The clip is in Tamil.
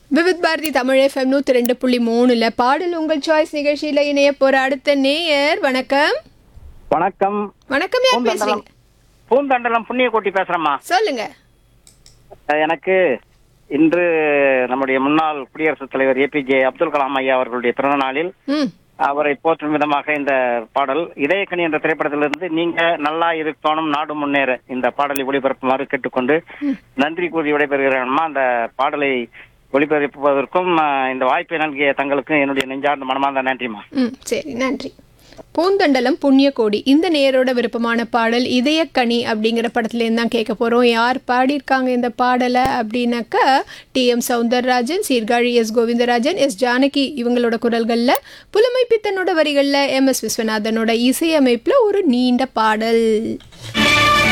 விவித் பாரதி தமிழ் எஃப்எம் நூற்றி ரெண்டு புள்ளி மூணுல பாடல் உங்கள் சாய்ஸ் நிகழ்ச்சியில் இணைய போற அடுத்த நேயர் வணக்கம் வணக்கம் வணக்கம் யார் பூந்தண்டலம் பேசுறீங்க பூந்தண்டலம் புண்ணியக்கோட்டி பேசுறேம்மா சொல்லுங்க அஹ் எனக்கு இன்று நம்முடைய முன்னாள் குடியரசுத் தலைவர் ஏபிஜே அப்துல் கலாம் ஐயா அவர்களுடைய பிறந்த நாளில் ம் அவரை போற்றும் விதமாக இந்த பாடல் இதயக்கனி என்ற திரைப்படத்திலிருந்து நீங்க நல்லா இருக்கணும் நாடு முன்னேற இந்த பாடலை ஒளிபரப்புமாறு கேட்டுக்கொண்டு நன்றி கூறி விடைபெறுகிறேன்மா அந்த பாடலை ஒளிபரப்புவதற்கும் அஹ், இந்த வாய்ப்பை நல்கிய தங்களுக்கும் என்னுடைய நெஞ்சார்ந்த மனமார்ந்த நன்றிமா ம் சரி நன்றி பூந்தண்டலம் புண்ணியகோடி இந்த நேரோட விருப்பமான பாடல் இதயக்கனி அப்படிங்கிற படத்துலேருந்து தான் கேட்க போகிறோம் யார் பாடியிருக்காங்க இந்த பாடலை அப்படின்னாக்கா T M Soundararajan Sirkazhi S Govindarajan S Janaki இவங்களோட குரல்களில் புலமை பித்தனோட வரிகளில் எம் எஸ் விஸ்வநாதனோட இசையமைப்பில் ஒரு நீண்ட பாடல்